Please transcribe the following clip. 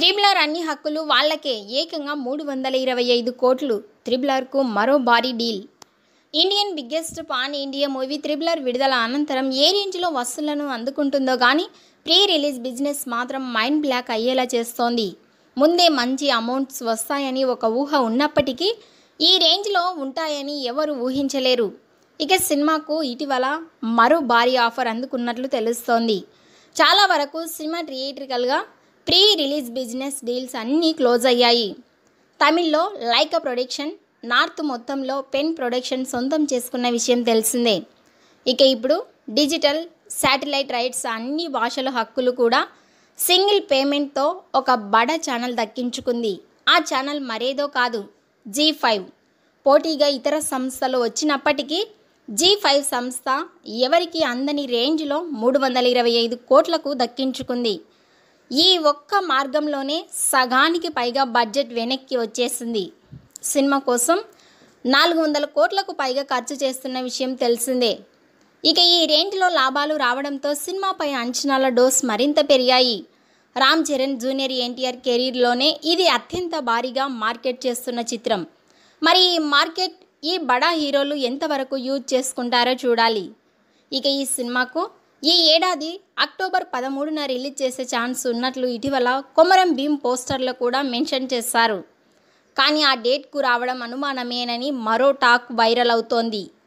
triple R అన్ని హక్కులు వాళ్ళకే ఏకంగా మూడు వందల ఇరవై ఐదు కోట్లు త్రిబులర్కు మరో భారీ deal Indian biggest pan India movie త్రిబులర్ విడుదల అనంతరం ఏ రేంజ్లో వసూళ్లను అందుకుంటుందో కానీ ప్రీ రిలీజ్ బిజినెస్ మాత్రం మైండ్ బ్లాక్ అయ్యేలా చేస్తోంది ముందే మంచి అమౌంట్స్ వస్తాయని ఒక ఊహ ఉన్నప్పటికీ ఈ రేంజ్లో ఉంటాయని ఎవరు ఊహించలేరు ఇక సినిమాకు ఇటీవల మరో భారీ ఆఫర్ అందుకున్నట్లు తెలుస్తోంది చాలా వరకు సినిమా థియేట్రికల్గా ప్రీ రిలీజ్ బిజినెస్ డీల్స్ అన్నీ క్లోజ్ అయ్యాయి తమిళ్లో లైకా ప్రొడక్షన్ నార్త్ మొత్తంలో పెన్ ప్రొడక్షన్ సొంతం చేసుకున్న విషయం తెలిసిందే ఇక ఇప్పుడు డిజిటల్ శాటిలైట్ రైట్స్ అన్ని భాషల హక్కులు కూడా సింగిల్ పేమెంట్తో ఒక బడ ఛానల్ దక్కించుకుంది ఆ ఛానల్ మరేదో కాదు జీ ఫైవ్ పోటీగా ఇతర సంస్థలు వచ్చినప్పటికీ జీ ఫైవ్ సంస్థ ఎవరికి అందని రేంజ్లో మూడు వందల ఇరవై ఐదు కోట్లకు దక్కించుకుంది ఈ ఒక్క మార్గంలోనే సగానికి పైగా బడ్జెట్ వెనక్కి వచ్చేసింది సినిమా కోసం నాలుగు వందల కోట్లకు పైగా ఖర్చు చేస్తున్న విషయం తెలిసిందే ఇక ఈ రేంజ్లో లాభాలు రావడంతో సినిమాపై అంచనాల డోస్ మరింత పెరిగాయి రామ్ చరణ్ జూనియర్ ఎన్టీఆర్ కెరీర్లోనే ఇది అత్యంత భారీగా మార్కెట్ చేస్తున్న చిత్రం మరి ఈ మార్కెట్ ఈ బడా హీరోలు ఎంతవరకు యూజ్ చేసుకుంటారో చూడాలి ఇక ఈ సినిమాకు ఈ ఏడాది అక్టోబర్ పదమూడున రిలీజ్ చేసే ఛాన్స్ ఉన్నట్లు ఇటీవల కొమరం భీమ్ పోస్టర్లో కూడా మెన్షన్ చేశారు కానీ ఆ డేట్కు రావడం అనుమానమేనని మరో టాక్ వైరల్ అవుతోంది